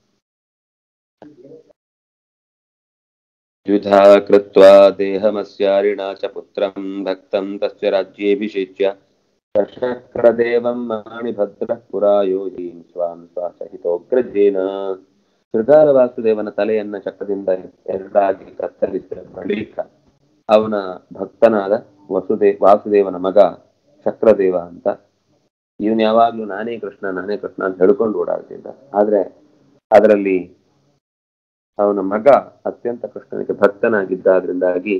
S1: ದ್ವಿಧಾ ಕೃತ್ವಾ ದೇಹಮಸ್ಯಾರಿಣಾ ಚ ಪುತ್ರಂ ಭಕ್ತಂ ತಸ್ಯ ರಾಜ್ಯೇಭಿಷೇಚ್ಯ ಸಶಕ್ರದೇವಂ ಮಾಣಿಭದ್ರ ಪುರಾಯೋಜೀಂ ಸ್ವಾಂ ಸ್ವಸಹಿತೋಗ್ರಜೇನ ಶೃಗಾಲ ವಾಸುದೇವನ ತಲೆಯನ್ನ ಚಕ್ರದಿಂದ ಎರಡಾಗಿ ಕತ್ತರಿಸಿದ ಬಳಿಕ ಅವನ ಭಕ್ತನಾದ ವಸುದೇ ವಾಸುದೇವನ ಮಗ ಚಕ್ರದೇವ ಅಂತ ಇವನ್ ಯಾವಾಗ್ಲೂ ನಾನೇ ಕೃಷ್ಣ ನಾನೇ ಕೃಷ್ಣ ಅಂತ ಹೇಳ್ಕೊಂಡು ಓಡಾಡ್ತಿದ್ದ ಆದ್ರೆ ಅದರಲ್ಲಿ ಅವನ ಮಗ ಅತ್ಯಂತ ಕೃಷ್ಣನಿಗೆ ಭಕ್ತನಾಗಿದ್ದಾದ್ರಿಂದಾಗಿ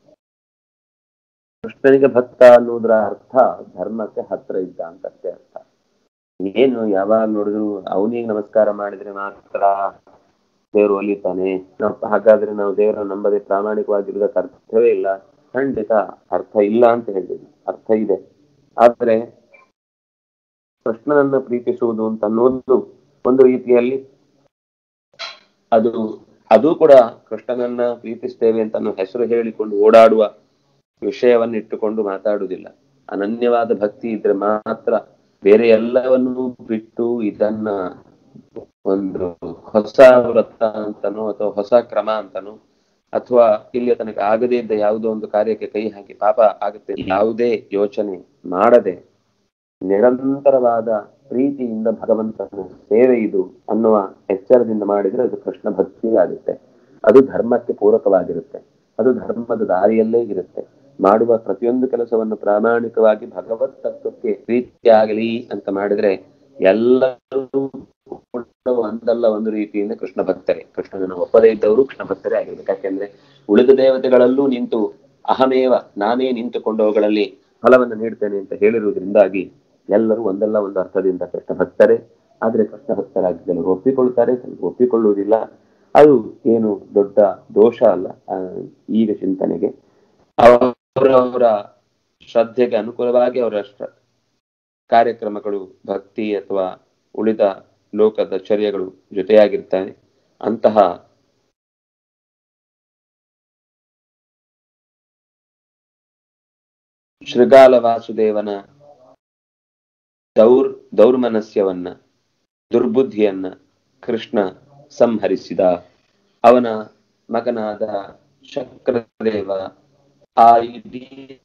S1: ಕೃಷ್ಣನಿಗೆ ಭಕ್ತ ಅನ್ನೋದ್ರ ಅರ್ಥ ಧರ್ಮಕ್ಕೆ ಹತ್ರ ಇದ್ದ ಅಂತ ಅಷ್ಟೇ ಅರ್ಥ ಏನು ಯಾವಾಗ ನೋಡಿದ್ರು ಅವನಿಗೆ ನಮಸ್ಕಾರ ಮಾಡಿದ್ರೆ ಮಾತ್ರ ದೇವರು ಒಲಿತಾನೆ ನಾವು ಹಾಗಾದ್ರೆ ನಾವು ದೇವರನ್ನು ನಂಬದೆ ಪ್ರಾಮಾಣಿಕವಾಗಿರುವುದಕ್ಕೆ ಅರ್ಥವೇ ಇಲ್ಲ ಖಂಡಿತ ಅರ್ಥ ಇಲ್ಲ ಅಂತ ಹೇಳಿದ್ವಿ ಅರ್ಥ ಇದೆ ಆದ್ರೆ ಕೃಷ್ಣನನ್ನ ಪ್ರೀತಿಸುವುದು ಅಂತ ಅನ್ನೋದು ಒಂದು ರೀತಿಯಲ್ಲಿ ಅದು ಅದು ಕೂಡ ಕೃಷ್ಣನನ್ನ ಪ್ರೀತಿಸ್ತೇವೆ ಅಂತ ಅನ್ನೋ ಹೆಸರು ಹೇಳಿಕೊಂಡು ಓಡಾಡುವ ವಿಷಯವನ್ನ ಇಟ್ಟುಕೊಂಡು ಮಾತಾಡುವುದಿಲ್ಲ ಅನನ್ಯವಾದ ಭಕ್ತಿ ಇದ್ರೆ ಮಾತ್ರ ಬೇರೆ ಎಲ್ಲವನ್ನೂ ಬಿಟ್ಟು ಇದನ್ನ ಒಂದು ಹೊಸ ವ್ರತ ಅಂತನೋ ಅಥವಾ ಹೊಸ ಕ್ರಮ ಅಂತನೋ ಅಥವಾ ಇಲ್ಲಿ ತನಕ ಆಗದೇ ಇದ್ದ ಯಾವುದೋ ಒಂದು ಕಾರ್ಯಕ್ಕೆ ಕೈ ಹಾಕಿ ಪಾಪ ಆಗುತ್ತೆ ಯಾವುದೇ ಯೋಚನೆ ಮಾಡದೆ ನಿರಂತರವಾದ ಪ್ರೀತಿಯಿಂದ ಭಗವಂತನ ಸೇವೆ ಇದು ಅನ್ನುವ ಎಚ್ಚರದಿಂದ ಮಾಡಿದ್ರೆ ಅದು ಕೃಷ್ಣ ಭಕ್ತಿ ಆಗುತ್ತೆ ಅದು ಧರ್ಮಕ್ಕೆ ಪೂರಕವಾಗಿರುತ್ತೆ ಅದು ಧರ್ಮದ ದಾರಿಯಲ್ಲೇ ಇರುತ್ತೆ ಮಾಡುವ ಪ್ರತಿಯೊಂದು ಕೆಲಸವನ್ನು ಪ್ರಾಮಾಣಿಕವಾಗಿ ಭಗವತ್ ತತ್ವಕ್ಕೆ ಪ್ರೀತಿಯಾಗಲಿ ಅಂತ ಮಾಡಿದ್ರೆ ಎಲ್ಲರೂ ಕೂಡ ಒಂದಲ್ಲ ಒಂದು ರೀತಿಯಿಂದ ಕೃಷ್ಣ ಭಕ್ತರೇ ಕೃಷ್ಣನ ಒಪ್ಪದೇ ಇದ್ದವರು ಕೃಷ್ಣ ಭಕ್ತರೇ ಆಗಿರ್ಬೇಕು ಯಾಕೆಂದ್ರೆ ಉಳಿದ ದೇವತೆಗಳಲ್ಲೂ ನಿಂತು ಅಹಮೇವ ನಾನೇ ನಿಂತುಕೊಂಡು ಅವುಗಳಲ್ಲಿ ಫಲವನ್ನು ನೀಡ್ತೇನೆ ಅಂತ ಹೇಳಿರುವುದರಿಂದಾಗಿ ಎಲ್ಲರೂ ಒಂದಲ್ಲ ಒಂದು ಅರ್ಥದಿಂದ ಕೃಷ್ಣ ಭಕ್ತರೇ ಆದ್ರೆ ಕೃಷ್ಣ ಭಕ್ತರಾಗಿ ಕೆಲವರು ಒಪ್ಪಿಕೊಳ್ತಾರೆ ಕೆಲವರು ಒಪ್ಪಿಕೊಳ್ಳುವುದಿಲ್ಲ ಅದು ಏನು ದೊಡ್ಡ ದೋಷ ಅಲ್ಲ ಆ, ಈಗ ಚಿಂತನೆಗೆ ಅವರವರ ಶ್ರದ್ಧೆಗೆ ಅನುಕೂಲವಾಗಿ ಅವರ ಶ್ರ- ಕಾರ್ಯಕ್ರಮಗಳು ಭಕ್ತಿ ಅಥವಾ ಉಳಿದ ಲೋಕದ ಚರ್ಯಗಳು ಜೊತೆಯಾಗಿರ್ತಾನೆ ಅಂತಹ ಶೃಗಾಲ ವಾಸುದೇವನ ದೌರ್ ದೌರ್ಮನಸ್ಯವನ್ನ ದುರ್ಬುದ್ಧಿಯನ್ನ ಕೃಷ್ಣ ಸಂಹರಿಸಿದ ಅವನ ಮಗನಾದ ಶಕ್ರದೇವ ಆ ಇಡೀ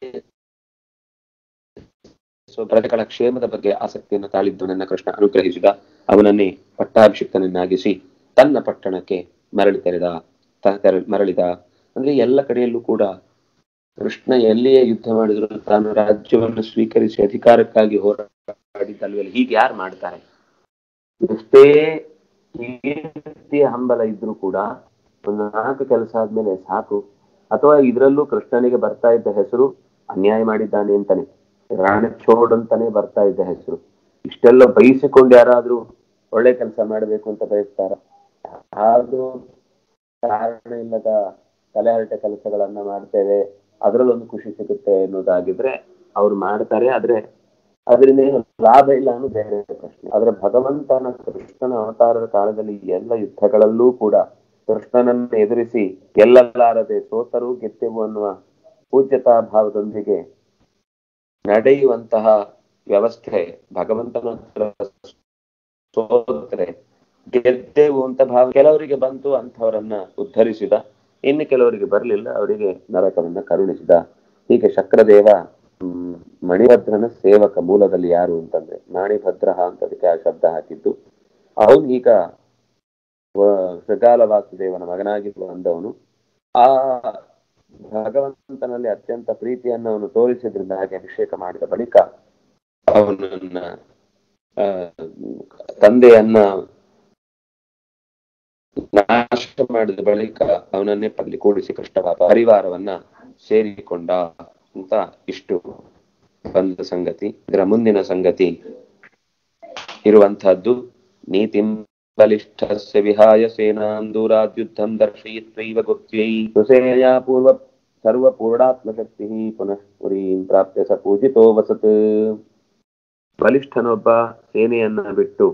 S1: ಸೊ ಪ್ರಜೆಗಳ ಕ್ಷೇಮದ ಬಗ್ಗೆ ಆಸಕ್ತಿಯನ್ನು ತಾಳಿದ್ದು ನನ್ನ ಕೃಷ್ಣ ಅನುಗ್ರಹಿಸಿದ ಅವನನ್ನೇ ಪಟ್ಟಾಭಿಷಿಕ್ತನನ್ನಾಗಿಸಿ ತನ್ನ ಪಟ್ಟಣಕ್ಕೆ ಮರಳಿ ತೆರೆದ ತ- ತೆರ- ಮರಳಿದ ಅಂದ್ರೆ ಎಲ್ಲ ಕಡೆಯಲ್ಲೂ ಕೂಡ ಕೃಷ್ಣ ಎಲ್ಲಿಯೇ ಯುದ್ಧ ಮಾಡಿದ್ರು ತಾನು ರಾಜ್ಯವನ್ನು ಸ್ವೀಕರಿಸಿ ಅಧಿಕಾರಕ್ಕಾಗಿ ಹೋರಾಡಿದ್ದಲ್ವಲ್ಲ ಹೀಗೆ ಯಾರು ಮಾಡ್ತಾರೆ ಎಷ್ಟೇ ಕೀರ್ತಿಯ ಹಂಬಲ ಇದ್ರೂ ಕೂಡ ಒಂದು ನಾಲ್ಕು ಕೆಲಸ ಆದ್ಮೇಲೆ ಸಾಕು ಅಥವಾ ಇದರಲ್ಲೂ ಕೃಷ್ಣನಿಗೆ ಬರ್ತಾ ಇದ್ದ ಹೆಸರು ಅನ್ಯಾಯ ಮಾಡಿದ್ದಾನೆ ಅಂತಾನೆ ರಾಣಚೋಡ್ ಅಂತಾನೆ ಬರ್ತಾ ಇದ್ದ ಹೆಸರು ಇಷ್ಟೆಲ್ಲ ಬಯಸಿಕೊಂಡು ಯಾರಾದ್ರೂ ಒಳ್ಳೆ ಕೆಲಸ ಮಾಡಬೇಕು ಅಂತ ಬಯಸ್ತಾರ ಅದು ಕಾರಣ ಇಲ್ಲದ ತಲೆಹರಟೆ ಕೆಲಸಗಳನ್ನ ಮಾಡ್ತೇವೆ ಅದರಲ್ಲೊಂದು ಖುಷಿ ಸಿಗುತ್ತೆ ಅನ್ನೋದಾಗಿದ್ರೆ ಅವ್ರು ಮಾಡ್ತಾರೆ ಆದ್ರೆ ಅದರಿಂದ ಏನು ಲಾಭ ಇಲ್ಲ ಅನ್ನೋದು ಬೇರೆ ಪ್ರಶ್ನೆ ಆದ್ರೆ ಭಗವಂತನ ಕೃಷ್ಣನ ಅವತಾರದ ಕಾಲದಲ್ಲಿ ಈ ಎಲ್ಲ ಯುದ್ಧಗಳಲ್ಲೂ ಕೂಡ ಕೃಷ್ಣನನ್ನು ಎದುರಿಸಿ ಗೆಲ್ಲಲಾರದೆ ಸೋತರೂ ಗೆದ್ದೆವು ಅನ್ನುವ ಪೂಜ್ಯತಾ ಭಾವದೊಂದಿಗೆ ನಡೆಯುವಂತಹ ವ್ಯವಸ್ಥೆ ಭಗವಂತನ ಹತ್ರ ಸೋತ್ರೆ ಗೆದ್ದೆವು ಅಂತ ಭಾವ ಕೆಲವರಿಗೆ ಬಂತು ಅಂಥವರನ್ನ ಉದ್ಧರಿಸಿದ ಇನ್ನು ಕೆಲವರಿಗೆ ಬರಲಿಲ್ಲ ಅವರಿಗೆ ನರಕವನ್ನ ಕರುಣಿಸಿದ ಹೀಗೆ ಶಕ್ರದೇವ ಹ್ಮ್, ಮಣಿಭದ್ರನ ಸೇವಕ ಮೂಲದಲ್ಲಿ ಯಾರು ಅಂತಂದ್ರೆ ಮಣಿಭದ್ರ ಅಂತ ಅದಕ್ಕೆ ಆ ಶಬ್ದ ಹಾಕಿದ್ದು ಅವನು ಈಗ ವ- ಶೃಗಾಲ ವಾಸುದೇವನ ಮಗನಾಗಿ ಬಂದವನು ಆ ಭಗವಂತನಲ್ಲಿ ಅತ್ಯಂತ ಪ್ರೀತಿಯನ್ನು ಅವನು ತೋರಿಸಿದ್ರಿಂದ ಹಾಗೆ ಅಭಿಷೇಕ ಮಾಡಿದ ಬಳಿಕ ಅವನನ್ನ ಆ, ತಂದೆಯನ್ನ ನಾಶ ಮಾಡಿದ ಬಳಿಕ ಅವನನ್ನೇ ಪಲ್ಲಿ ಕೂಡಿಸಿ ಕೃಷ್ಣ ಪರಿವಾರವನ್ನ ಸೇರಿಕೊಂಡ ಅಂತ ಇಷ್ಟು ಒಂದು ಸಂಗತಿ ಇದರ ಮುಂದಿನ ಸಂಗತಿ ಇರುವಂತಹದ್ದು ನೀತಿಂ ಬಲಿಷ್ಠಸ್ಯ ವಿಹಾಯ ಸೇನಾಂ ದೂರಾದ್ಯುದ್ಧಂ ದರ್ಶಯಿತ್ವೈವ ಗುಪ್ತ್ಯೈ ಸುಸೇನೆಯ ಪೂರ್ವ ಸರ್ವಪೂರ್ಣಾತ್ಮಶಕ್ತಿ ಪುನಃ ಪುರೀಂ ಪ್ರಾಪ್ಯ ಸ ಪೂಜಿತೋ ವಸತ್ ಬಲಿಷ್ಠನೊಬ್ಬ ಸೇನೆಯನ್ನ ಬಿಟ್ಟು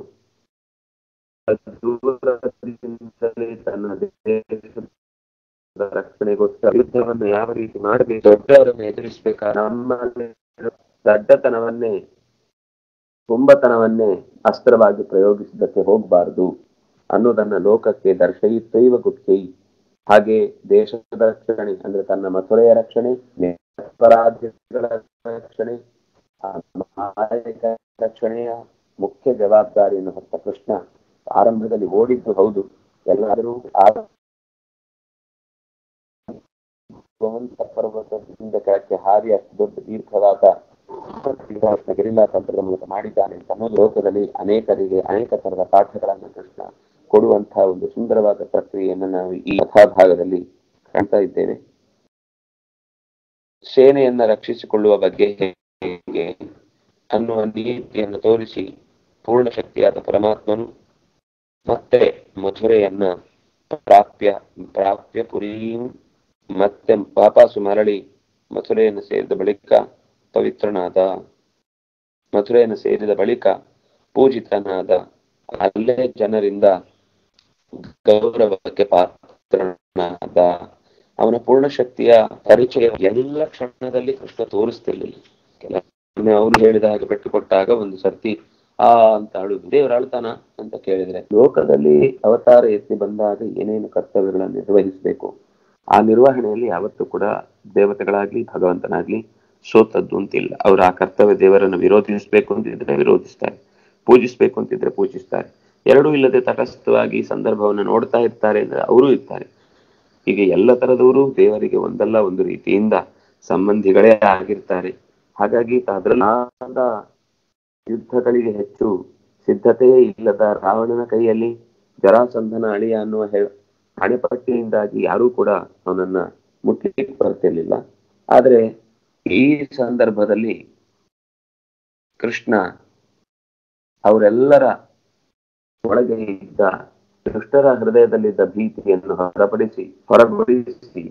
S1: ದೂರದಿಂದಲೇ ತನ್ನ ದೇಶದ ರಕ್ಷಣೆಗೋಸ್ಕರ ಯುದ್ಧವನ್ನು ಯಾವ ರೀತಿ ಮಾಡಬೇಕು ದೊಡ್ಡವರನ್ನು ಎದುರಿಸಬೇಕಾದ ನಮ್ಮಲ್ಲಿ ದಡ್ಡತನವನ್ನೇ ತುಂಬತನವನ್ನೇ ಅಸ್ತ್ರವಾಗಿ ಪ್ರಯೋಗಿಸಿದಕ್ಕೆ ಹೋಗಬಾರದು ಅನ್ನೋದನ್ನ ಲೋಕಕ್ಕೆ ದರ್ಶಯಿತ್ವೈವ ಗುಪ್ತೈ ಹಾಗೆ ದೇಶದ ರಕ್ಷಣೆ ಅಂದ್ರೆ ತನ್ನ ಮಥುರೆಯ ರಕ್ಷಣೆ ರಾಜ್ಯಗಳ ರಕ್ಷಣೆ ಆ ಮಹಾನಾಯಕ ರಕ್ಷಣೆಯ ಮುಖ್ಯ ಜವಾಬ್ದಾರಿಯನ್ನು ಹೊತ್ತ ಕೃಷ್ಣ ಆರಂಭದಲ್ಲಿ ಓಡಿದ್ದು ಹೌದು ಎಲ್ಲಾದರೂ ಆ ಗೋವಂತ ಪರ್ವತದಿಂದ ಕೆಳಕ್ಕೆ ಹಾರಿ ಅಷ್ಟು ದೊಡ್ಡ ದೀರ್ಘವಾದ ಗೆರಿಲ್ಲಾ ತಂತ್ರದ ಮೂಲಕ ಮಾಡಿದ್ದಾನೆ ಅಂತ ಅನ್ನೋದು ಲೋಕದಲ್ಲಿ ಅನೇಕರಿಗೆ ಅನೇಕ ತರದ ಪಾಠಗಳನ್ನು ಕೃಷ್ಣ ಕೊಡುವಂತಹ ಒಂದು ಸುಂದರವಾದ ಪ್ರಕ್ರಿಯೆಯನ್ನು ನಾವು ಈ ಕಥಾಭಾಗದಲ್ಲಿ ಕಾಣ್ತಾ ಇದ್ದೇವೆ ಸೇನೆಯನ್ನ ರಕ್ಷಿಸಿಕೊಳ್ಳುವ ಬಗ್ಗೆ ಹೇಗೆ ಅನ್ನುವ ನೀತಿಯನ್ನು ತೋರಿಸಿ ಪೂರ್ಣ ಶಕ್ತಿಯಾದ ಪರಮಾತ್ಮನು ಮತ್ತೆ ಮಥುರೆಯನ್ನ ಪ್ರಾಪ್ಯ ಪ್ರಾಪ್ಯ ಪುರೀಂ ಮತ್ತೆ ವಾಪಸ್ಸು ಮರಳಿ ಮಥುರೆಯನ್ನು ಸೇರಿದ ಬಳಿಕ ಪವಿತ್ರನಾದ ಮಥುರೆಯನ್ನು ಸೇರಿದ ಬಳಿಕ ಪೂಜಿತನಾದ ಅಲ್ಲೇ ಜನರಿಂದ ಗೌರವಕ್ಕೆ ಪಾತ್ರನಾದ ಅವನ ಪೂರ್ಣ ಶಕ್ತಿಯ ಪರಿಚಯ ಎಲ್ಲ ಕ್ಷಣದಲ್ಲಿ ಕೃಷ್ಣ ತೋರಿಸ್ತಿರ್ಲಿಲ್ಲ ಕೆಲವೊಮ್ಮೆ ಅವರು ಹೇಳಿದ ಹಾಗೆ ಪೆಟ್ಟು ಕೊಟ್ಟಾಗ ಒಂದು ಸರ್ತಿ ಆ ಅಂತ ಅಳುದು ದೇವರ ಅಳ್ತಾನ ಅಂತ ಕೇಳಿದ್ರೆ ಲೋಕದಲ್ಲಿ ಅವತಾರ ಎತ್ತಿ ಬಂದಾಗ ಏನೇನು ಕರ್ತವ್ಯಗಳನ್ನು ನಿರ್ವಹಿಸಬೇಕು ಆ ನಿರ್ವಹಣೆಯಲ್ಲಿ ಯಾವತ್ತೂ ಕೂಡ ದೇವತೆಗಳಾಗ್ಲಿ ಭಗವಂತನಾಗ್ಲಿ ಸೋತದ್ದು ಅಂತಿಲ್ಲ ಅವರು ಆ ಕರ್ತವ್ಯ ದೇವರನ್ನು ವಿರೋಧಿಸಬೇಕು ಅಂತಿದ್ರೆ ವಿರೋಧಿಸ್ತಾರೆ ಪೂಜಿಸ್ಬೇಕು ಅಂತಿದ್ರೆ ಪೂಜಿಸ್ತಾರೆ ಎರಡೂ ಇಲ್ಲದೆ ತಟಸ್ಥವಾಗಿ ಸಂದರ್ಭವನ್ನು ನೋಡ್ತಾ ಇರ್ತಾರೆ ಅಂದ್ರೆ ಅವರು ಇರ್ತಾರೆ ಹೀಗೆ ಎಲ್ಲ ತರದವರು ದೇವರಿಗೆ ಒಂದಲ್ಲ ಒಂದು ರೀತಿಯಿಂದ ಸಂಬಂಧಿಗಳೇ ಆಗಿರ್ತಾರೆ ಹಾಗಾಗಿ ಅದರಲ್ಲಾದ ಯುದ್ಧಗಳಿಗೆ ಹೆಚ್ಚು ಸಿದ್ಧತೆಯೇ ಇಲ್ಲದ ರಾವಣನ ಕೈಯಲ್ಲಿ ಜರಾಸಂಧನ ಅಳಿಯ ಅನ್ನುವ ಹೆ- ಹಣೆಪಟ್ಟಿಯಿಂದಾಗಿ ಯಾರೂ ಕೂಡ ಅವನನ್ನ ಮುಟ್ಲಿಕ್ಕೆ ಬರ್ತಿರ್ಲಿಲ್ಲ ಆದ್ರೆ ಈ ಸಂದರ್ಭದಲ್ಲಿ ಕೃಷ್ಣ ಅವರೆಲ್ಲರ ಒಳಗೆ ಇದ್ದ ದುಷ್ಟರ ಹೃದಯದಲ್ಲಿದ್ದ ಭೀತಿಯನ್ನು ಹೊರಪಡಿಸಿ ಹೊರಪಡಿಸಿ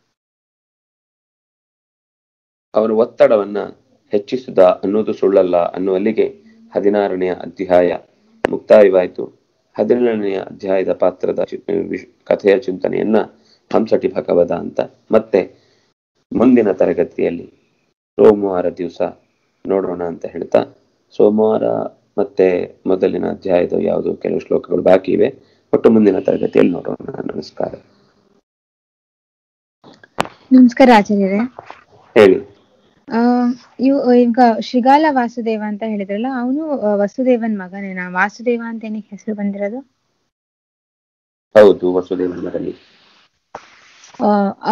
S1: ಅವರ ಒತ್ತಡವನ್ನ ಹೆಚ್ಚಿಸಿದ ಅನ್ನೋದು ಸುಳ್ಳಲ್ಲ ಅನ್ನುವಲ್ಲಿಗೆ ಹದಿನಾರನೆಯ ಅಧ್ಯಾಯ ಮುಕ್ತಾಯವಾಯಿತು ಹದಿನೇಳನೆಯ ಅಧ್ಯಾಯದ ಪಾತ್ರದ ಚಿ- ವಿಶ್- ಕಥೆಯ ಚಿಂತನೆಯನ್ನ ಹಂಸಟಿ ಭಗವದ ಅಂತ ಮತ್ತೆ ಮುಂದಿನ ತರಗತಿಯಲ್ಲಿ ಸೋಮವಾರ ದಿವಸ ನೋಡೋಣ ಅಂತ ಹೇಳ್ತಾ ಸೋಮವಾರ ಮತ್ತೆ ಮೊದಲಿನ ಅಧ್ಯಾಯದ ಯಾವುದು ಕೆಲವು ಶ್ಲೋಕಗಳು ಬಾಕಿ ಇವೆ ಒಟ್ಟು ಮುಂದಿನ ತರಗತಿಯಲ್ಲಿ ನೋಡೋಣ ನಮಸ್ಕಾರ
S2: ನಮಸ್ಕಾರ ಆಚಾರ್ಯರೇ
S1: ಹೇಳಿ
S2: ಆ ಇವ್ ಈಗ ಶ್ರೀಗಾಲ ವಾಸುದೇವ ಅಂತ ಹೇಳಿದ್ರಲ್ಲ ಅವನು ವಸುದೇವನ್ ಮಗನೇನಾ ವಾಸುದೇವ ಅಂತ ಏನಕ್ಕೆ ಹೆಸರು ಬಂದಿರೋದು
S1: ಹೌದು ವಸುದೇವನ ಮಗನಿ
S2: ಆ, ಆ,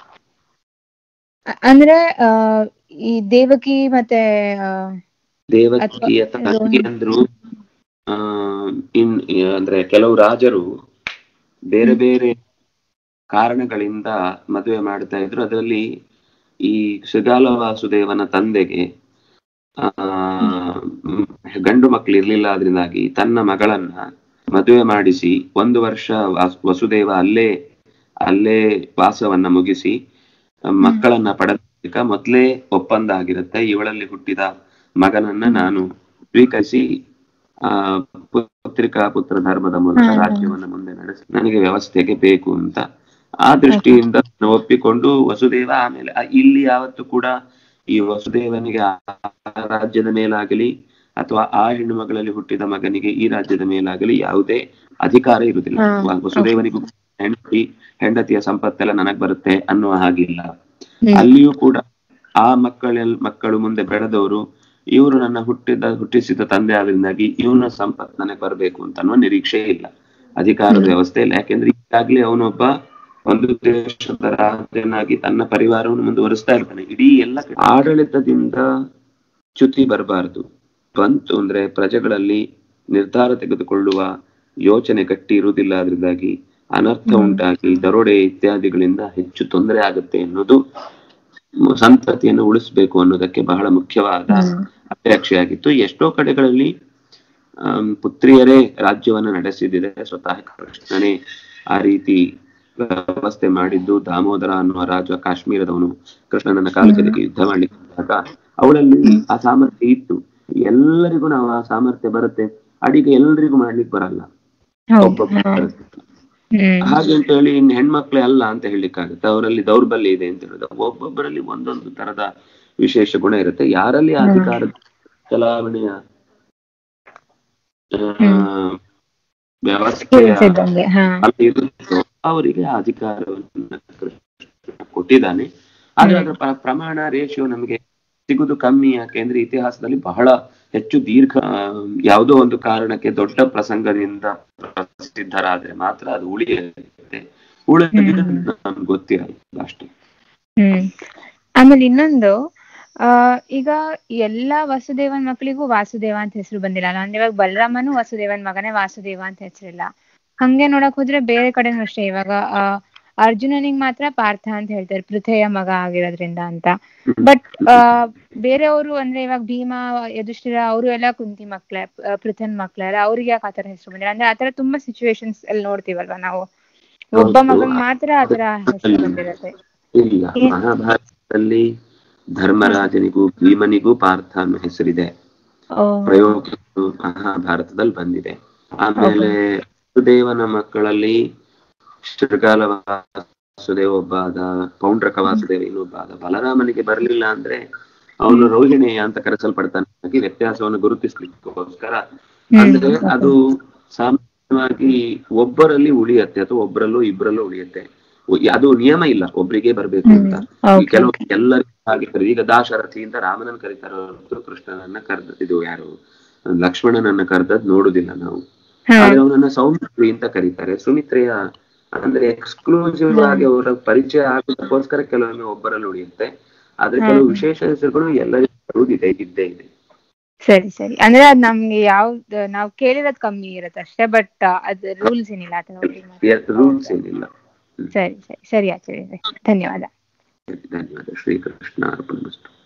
S2: ಅ- ಅಂದ್ರೆ ಆ ಈ ದೇವಕಿ ಮತ್ತೆ ಆ,
S1: ದೇವಕಿಯ
S2: ಅಥವಾ
S1: ತಂಗಿ ಅಂದ್ರು ಆ ಇನ್ ಅಂದ್ರೆ ಕೆಲವು ರಾಜರು ಬೇರೆ ಬೇರೆ ಕಾರಣಗಳಿಂದ ಮದುವೆ ಮಾಡ್ತಾ ಇದ್ರು ಅದರಲ್ಲಿ ಈ ಶೃಗಾಲ ವಾಸುದೇವನ ತಂದೆಗೆ ಆ ಮ್, ಗಂಡು ಮಕ್ಕಳು ಇರ್ಲಿಲ್ಲ ಅದರಿಂದಾಗಿ ತನ್ನ ಮಗಳನ್ನ ಮದುವೆ ಮಾಡಿಸಿ ಒಂದು ವರ್ಷ ವಾಸ್- ವಸುದೇವ ಅಲ್ಲೇ ಅಲ್ಲೇ ವಾಸವನ್ನ ಮುಗಿಸಿ ಮಕ್ಕಳನ್ನ ಪಡೆದ ಮೊದಲೇ ಒಪ್ಪಂದ ಆಗಿರುತ್ತೆ ಇವಳಲ್ಲಿ ಹುಟ್ಟಿದ ಮಗನನ್ನ ನಾನು ಸ್ವೀಕರಿಸಿ ಆ ಪುತ್ರಿಕಾ ಪುತ್ರ ಧರ್ಮದ ಮೂಲಕ
S2: ಹ್ಮ್.
S1: ರಾಜ್ಯವನ್ನ ಮುಂದೆ ನಡೆಸಿ ನನಗೆ ವ್ಯವಸ್ಥೆಗೆ ಬೇಕು ಅಂತ ಆ ದೃಷ್ಟಿಯಿಂದ ನಾನು ಒಪ್ಪಿಕೊಂಡು ವಸುದೇವ ಆಮೇಲೆ ಆ- ಇಲ್ಲಿ ಯಾವತ್ತು ಕೂಡ ಈ ವಸುದೇವನಿಗೆ ಆ ರಾಜ್ಯದ ಮೇಲಾಗಲಿ ಅಥವಾ ಆ ಹೆಣ್ಣು ಮಗಳಲ್ಲಿ ಹುಟ್ಟಿದ ಮಗನಿಗೆ ಈ ರಾಜ್ಯದ ಮೇಲಾಗಲಿ ಯಾವುದೇ ಅಧಿಕಾರ ಇರುವುದಿಲ್ಲ
S2: ಹಾ.
S1: ವ- ವಸುದೇವನಿಗೂ ಹೆಂಡತಿ ಹೆಂಡತಿಯ ಸಂಪತ್ತೆಲ್ಲ ನನಗ್ ಬರುತ್ತೆ ಅನ್ನುವ ಹಾಗಿಲ್ಲ
S2: ಹ್ಮ್.
S1: ಅಲ್ಲಿಯೂ ಕೂಡ ಆ ಮಕ್ಕಳೆಲ್ ಮಕ್ಕಳು ಮುಂದೆ ಬೆಳೆದವರು ಇವರು ನನ್ನ ಹುಟ್ಟಿದ ಹುಟ್ಟಿಸಿದ ತಂದೆ ಆದ್ರಿಂದಾಗಿ ಇವನ ಸಂಪತ್ ನನಗೆ ಬರಬೇಕು ಅಂತ ಅನ್ನುವ ನಿರೀಕ್ಷೆ ಇಲ್ಲ ಅಧಿಕಾರದ ವ್ಯವಸ್ಥೆ ಇಲ್ಲ ಯಾಕೆಂದ್ರೆ ಈಗಾಗ್ಲೇ ಅವನೊಬ್ಬ ಒಂದು ದೇಶದ ರಾಜನಾಗಿ ತನ್ನ ಪರಿವಾರವನ್ನು ಮುಂದುವರಿಸ್ತಾ ಇರ್ತಾನೆ ಇಡೀ ಎಲ್ಲ ಕಡೆ ಆಡಳಿತದಿಂದ ಚ್ಯುತಿ ಬರಬಾರದು ಬಂತು ಅಂದ್ರೆ ಪ್ರಜೆಗಳಲ್ಲಿ ನಿರ್ಧಾರ ತೆಗೆದುಕೊಳ್ಳುವ ಯೋಚನೆ ಗಟ್ಟಿ ಇರುವುದಿಲ್ಲ ಅದರಿಂದಾಗಿ ಅನರ್ಥ ಉಂಟಾಗಿ ದರೋಡೆ ಇತ್ಯಾದಿಗಳಿಂದ ಹೆಚ್ಚು ತೊಂದರೆ ಆಗುತ್ತೆ ಅನ್ನೋದು ಮ- ಸಂತತಿಯನ್ನು ಉಳಿಸ್ಬೇಕು ಅನ್ನೋದಕ್ಕೆ ಬಹಳ ಮುಖ್ಯವಾದ ಅಪೇಕ್ಷೆಯಾಗಿತ್ತು ಎಷ್ಟೋ ಕಡೆಗಳಲ್ಲಿ ಆಮ್, ಪುತ್ರಿಯರೇ ರಾಜ್ಯವನ್ನ ನಡೆಸಿದಿದೆ ಸ್ವತಃ ಕೃಷ್ಣನೇ ಆ ರೀತಿ ವ್ಯವಸ್ಥೆ ಮಾಡಿದ್ದು ದಾಮೋದರ ಅನ್ನುವ ರಾಜ ಕಾಶ್ಮೀರದವನು ಕೃಷ್ಣನನ್ನ ಕಾಲಕ್ಕೆ ಯುದ್ಧ ಮಾಡ್ಲಿಕ್ಕೆ ಬಂದಾಗ ಅವಳಲ್ಲಿ ಆ ಸಾಮರ್ಥ್ಯ ಇತ್ತು ಎಲ್ಲರಿಗೂ ನಾವು ಆ ಸಾಮರ್ಥ್ಯ ಬರುತ್ತೆ ಅಡಿಗೆ ಎಲ್ರಿಗೂ ಮಾಡ್ಲಿಕ್ಕೆ ಬರಲ್ಲ
S2: ಹೌದು
S1: ಒಬ್ಬೊಬ್ಬ
S2: ಹಾ.
S1: ಬರುತ್ತೆ.
S2: ಹ್ಮ್
S1: ಹಾಗೆ ಅಂತ ಹೇಳಿ ಇನ್ನು ಹೆಣ್ಮಕ್ಳೇ ಅಲ್ಲ ಅಂತ ಹೇಳಿಕ್ಕಾಗುತ್ತೆ ಅವರಲ್ಲಿ ದೌರ್ಬಲ್ಯ ಇದೆ ಅಂತ ಹೇಳೋದು ಒಬ್ಬೊಬ್ಬರಲ್ಲಿ ಒಂದೊಂದು ತರದ ವಿಶೇಷ ಗುಣ ಇರುತ್ತೆ ಯಾರಲ್ಲಿ ಆ ಅಧಿಕಾರದ ಚಲಾವಣೆಯ ಆ, ವ್ಯವಸ್ಥೆಯ
S2: skills ಇದ್ದಂಗೆ ಹಾ
S1: ಅಲ್ಲಿ ಇರುತ್ತೋ ಅವರಿಗೆ ಆ ಅಧಿಕಾರವನ್ನು ಕೃಷ್ಣ ಕೊಟ್ಟಿದ್ದಾನೆ ಆದ್ರೆ ಅದರ ಪ್ರ- ಪ್ರಮಾಣ ರೇಷಿಯೋ ನಮಗೆ ಸಿಗುದು ಕಮ್ಮಿ ಯಾಕೆಂದ್ರೆ ಇತಿಹಾಸದಲ್ಲಿ ಬಹಳ ಹೆಚ್ಚು ದೀರ್ಘ ಆ, ಯಾವುದೋ ಒಂದು ಕಾರಣಕ್ಕೆ ದೊಡ್ಡ ಪ್ರಸಂಗದಿಂದ ಪ್ರಸಿದ್ಧರಾದ್ರೆ ಮಾತ್ರ ಅದು ಉಳಿಯುತ್ತೆ ಉಳಿದಿದ್ದು ನಮ್ಗೆ ಗೊತ್ತಿರಲ್ಲ ಅಷ್ಟೇ
S2: ಹ್ಮ್ ಆಮೇಲೆ ಇನ್ನೊಂದು ಆ ಈಗ ಎಲ್ಲಾ ವಸುದೇವನ್ ಮಕ್ಕಳಿಗೂ ವಾಸುದೇವ ಅಂತ ಹೆಸರು ಬಂದಿಲ್ಲ ಅಲ್ಲ ಅಂದ್ರೆ ಇವಾಗ ಬಲರಾಮನು ವಸುದೇವನ್ ಮಗನೇ ವಾಸುದೇವ ಅಂತ ಹೆಸರಿಲ್ಲ ಹಂಗೆ ನೋಡಕ್ ಹೋದ್ರೆ ಬೇರೆ ಕಡೆನೂ ಅಷ್ಟೇ ಇವಾಗ ಆ ಅರ್ಜುನನಿಗೆ ಮಾತ್ರ ಪಾರ್ಥ ಅಂತ ಹೇಳ್ತಾರೆ ಪೃಥೆಯ ಮಗ ಆಗಿರೋದ್ರಿಂದ ಅಂತ ಬಟ್ ಆ ಬೇರೆಯವರು ಅಂದ್ರೆ ಇವಾಗ ಭೀಮ ಯದುಷ್ಠಿರ ಅವರು ಎಲ್ಲ ಕುಂತಿ ಮಕ್ಳೇ ಆ, ಪೃಥನ್ ಮಕ್ಳೇ ಅಲ್ಲ ಅವ್ರಿಗೆ ಯಾಕೆ ಆತರ ಹೆಸರು ಬಂದಿಲ್ಲ ಅಂದ್ರೆ ಆತರ ತುಂಬಾ ಸಿಚುವೇಶನ್ಸ್ ಅಲ್ಲಿ ನೋಡ್ತೀವಲ್ವಾ ನಾವು ಒಬ್ಬ
S1: ಹೌದು.
S2: ಮಗನ್ ಮಾತ್ರ ಆತರ ಹೆಸರು ಬಂದಿರತ್ತೆ
S1: ಇಲ್ಲ ಮಹಾಭಾರತದಲ್ಲಿ ಧರ್ಮರಾಜನಿಗೂ ಭೀಮನಿಗೂ ಪಾರ್ಥ ಅನ್ನೋ ಹೆಸರಿದೆ
S2: ಓ
S1: ಪ್ರಯೋಗ ಮಹಾಭಾರತದಲ್ಲಿ ಬಂದಿದೆ ಆಮೇಲೆ ವಸುದೇವನ ಮಕ್ಕಳಲ್ಲಿ ಶೃಗಾಲ ವಾಸುದೇವ ಒಬ್ಬ ಆದ ಪೌಂಡ್ರಕ ವಾಸುದೇವ ಇನ್ನೊಬ್ಬ ಆದ ಬಲರಾಮನಿಗೆ ಬರಲಿಲ್ಲ ಅಂದ್ರೆ ಅವನು ರೋಹಿಣಿ ಅಂತ ಕರೆಸಲ್ಪಡ್ತಾನೆ ಹಾಗೆ ವ್ಯತ್ಯಾಸವನ್ನು ಗುರುತಿಸ್ಲಿಕ್ಕೋಸ್ಕರ ಅಂದ್ರೆ ಅದು ಸಾಮಾನ್ಯವಾಗಿ ಒಬ್ಬರಲ್ಲಿ ಉಳಿಯತ್ತೆ ಅಥವಾ ಒಬ್ಬರಲ್ಲೂ ಇಬ್ಬರಲ್ಲೂ ಉಳಿಯತ್ತೆ ಒ- ಅದು ನಿಯಮ ಇಲ್ಲ ಒಬ್ರಿಗೆ ಬರ್ಬೇಕು ಅಂತ ಈ
S2: Okay.
S1: ಕೆಲವು ಎಲ್ಲರಿಗೂ ಹಾಗೆ ಕರೀತಾರೆ. ಈಗ ದಾಶರಥಿ ಅಂತ ರಾಮನನ್ನ ಕರೀತಾರೆ ಹೊರತು ಕೃಷ್ಣನನ್ನ ಕರೆದ ಇದು ಯಾರು ಲಕ್ಷ್ಮಣನನ್ನ ಕರೆದದ್ ನೋಡುದಿಲ್ಲ ನಾವು
S2: ಹಾ
S1: ಆದ್ರೆ ಅವನನ್ನ ಸೌಮಿತ್ರಿ ಅಂತ ಕರೀತಾರೆ ಸುಮಿತ್ರೆಯ ಅಂದ್ರೆ ಎಕ್ಸ್ಕ್ಲೂಸಿವ್ ಆಗಿ ಅವರ ಪರಿಚಯ ಆಗೋದಕ್ಕೋಸ್ಕರ ಕೆಲವೊಮ್ಮೆ ಒಬ್ಬರಲ್ಲಿ ಉಳಿಯುತ್ತೆ ಆದ್ರೆ ಕೆಲವು ವಿಶೇಷ ಹೆಸರುಗಳು ಎಲ್ಲರಿಗೂ ಬರುವುದಿದೆ ಇದ್ದೇ ಇದೆ
S2: ಸರಿ ಸರಿ ಅಂದ್ರೆ ಅದ್ ನಮ್ಗೆ ಯಾವ್ದು ನಾವ್ ಕೇಳಿರೋದ್ ಕಮ್ಮಿ ಇರತ್ತೆ ಅಷ್ಟೇ ಬಟ್ ಅದ್ ರೂಲ್ಸ್ ಏನಿಲ್ಲ ಆತರ ಒಬ್ರಿಗೆ ಮಾತ್ರ.
S1: ರೂಲ್ಸ್ ಏನಿಲ್ಲ
S2: ಸರಿ ಸರಿ ಸರಿ ಆಚಾರ್ಯ ಧನ್ಯವಾದ
S1: ಧನ್ಯವಾದ ಶ್ರೀಕೃಷ್ಣ ಅರ್ಪಣ